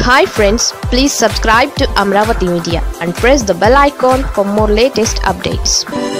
hi friends please subscribe to Amaravati media and press the bell icon for more latest updates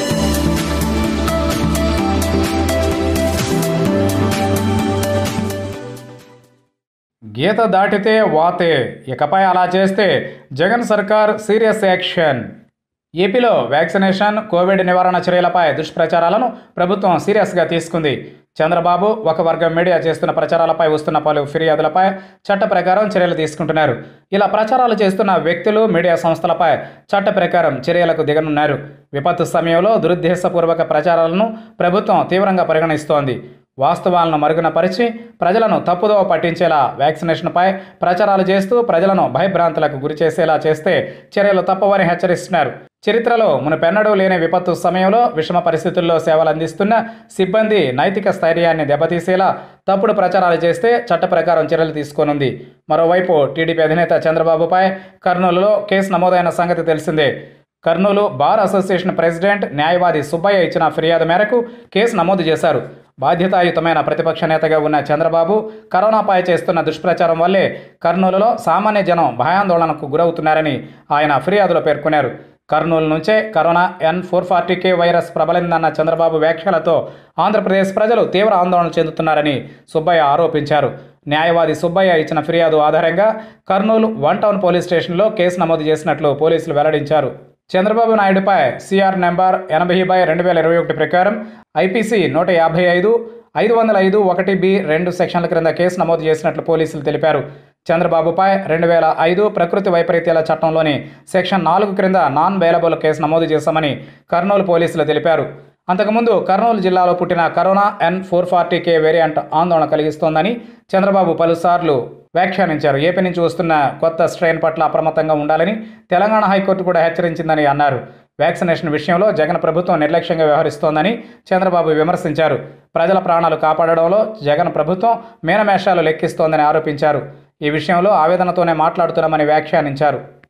గీత దాటితే వాతే ఇకపై అలా చేస్తే జగన్ సర్కార్ సీరియస్ యాక్షన్ ఏపీలో వ్యాక్సినేషన్ కోవిడ్ నివారణ చర్యలపై దుష్ప్రచారాలను ప్రభుత్వం సీరియస్గా తీసుకుంది చంద్రబాబు ఒక వర్గం మీడియా చేస్తున్న ప్రచారాలపై వస్తున్న పలు ఫిర్యాదులపై చట్ట ప్రకారం చర్యలు తీసుకుంటున్నారు ఇలా ప్రచారాలు చేస్తున్న వ్యక్తులు మీడియా సంస్థలపై చట్ట ప్రకారం చర్యలకు దిగనున్నారు విపత్తు సమయంలో దురుద్దేశపూర్వక ప్రచారాలను ప్రభుత్వం తీవ్రంగా పరిగణిస్తోంది వాస్తవాలను మరుగునపరిచి ప్రజలను తప్పుదోవ పట్టించేలా వ్యాక్సినేషన్పై ప్రచారాలు చేస్తూ ప్రజలను భయభ్రాంతులకు గురి చేసేలా చేస్తే చర్యలు తప్పవని హెచ్చరిస్తున్నారు చరిత్రలో మునుపెన్నడూ లేని విపత్తు సమయంలో విషమ పరిస్థితుల్లో సేవలు అందిస్తున్న సిబ్బంది నైతిక స్థైర్యాన్ని దెబ్బతీసేలా తప్పుడు ప్రచారాలు చేస్తే చట్ట ప్రకారం చర్యలు తీసుకోనుంది మరోవైపు టీడీపీ అధినేత చంద్రబాబుపై కర్నూలులో కేసు నమోదైన సంగతి తెలిసిందే కర్నూలు బార్ అసోసియేషన్ ప్రెసిడెంట్ న్యాయవాది సుబ్బయ్య ఇచ్చిన ఫిర్యాదు మేరకు కేసు నమోదు చేశారు బాధ్యతాయుతమైన ప్రతిపక్ష నేతగా ఉన్న చంద్రబాబు కరోనాపై చేస్తున్న దుష్ప్రచారం వల్లే కర్నూలులో సామాన్య జనం భయాందోళనకు గురవుతున్నారని ఆయన ఫిర్యాదులో పేర్కొన్నారు కర్నూలు నుంచే corona N four forty K virus ప్రబలిందన్న చంద్రబాబు వ్యాఖ్యలతో ఆంధ్రప్రదేశ్ ప్రజలు తీవ్ర ఆందోళన చెందుతున్నారని సుబ్బయ్య ఆరోపించారు న్యాయవాది సుబ్బయ్య ఇచ్చిన ఫిర్యాదు ఆధారంగా కర్నూలు వన్ టౌన్ పోలీస్ స్టేషన్లో కేసు నమోదు చేసినట్లు పోలీసులు వెల్లడించారు చంద్రబాబు నాయుడుపై సిఆర్ నెంబర్ ఎనభై బై రెండు వేల ఇరవై ఒకటి ప్రకారం ఐపీసీ నూట యాభై ఐదు ఐదు వందల ఐదు ఒకటి బి రెండు సెక్షన్ల క్రింద కేసు నమోదు చేసినట్లు పోలీసులు తెలిపారు చంద్రబాబుపై రెండు వేల ఐదు ప్రకృతి వైపరీత్యాల చట్టంలోని సెక్షన్ నాలుగు క్రింద నాన్ బెయిలబుల్ కేసు నమోదు చేశామని కర్నూలు పోలీసులు తెలిపారు అంతకుముందు కర్నూలు జిల్లాలో పుట్టిన corona N four forty K variant ఆందోళన కలిగిస్తోందని చంద్రబాబు పలుసార్లు వ్యాఖ్యానించారు ఏపీ నుంచి వస్తున్న కొత్త స్ట్రెయిన్ పట్ల అప్రమత్తంగా ఉండాలని తెలంగాణ హైకోర్టు కూడా హెచ్చరించిందని అన్నారు వ్యాక్సినేషన్ విషయంలో జగన్ ప్రభుత్వం నిర్లక్ష్యంగా వ్యవహరిస్తోందని చంద్రబాబు విమర్శించారు ప్రజల ప్రాణాలు కాపాడడంలో జగన్ ప్రభుత్వం మీనమేషాలు లెక్కిస్తోందని ఆరోపించారు ఈ విషయంలో ఆవేదనతోనే మాట్లాడుతున్నామని వ్యాఖ్యానించారు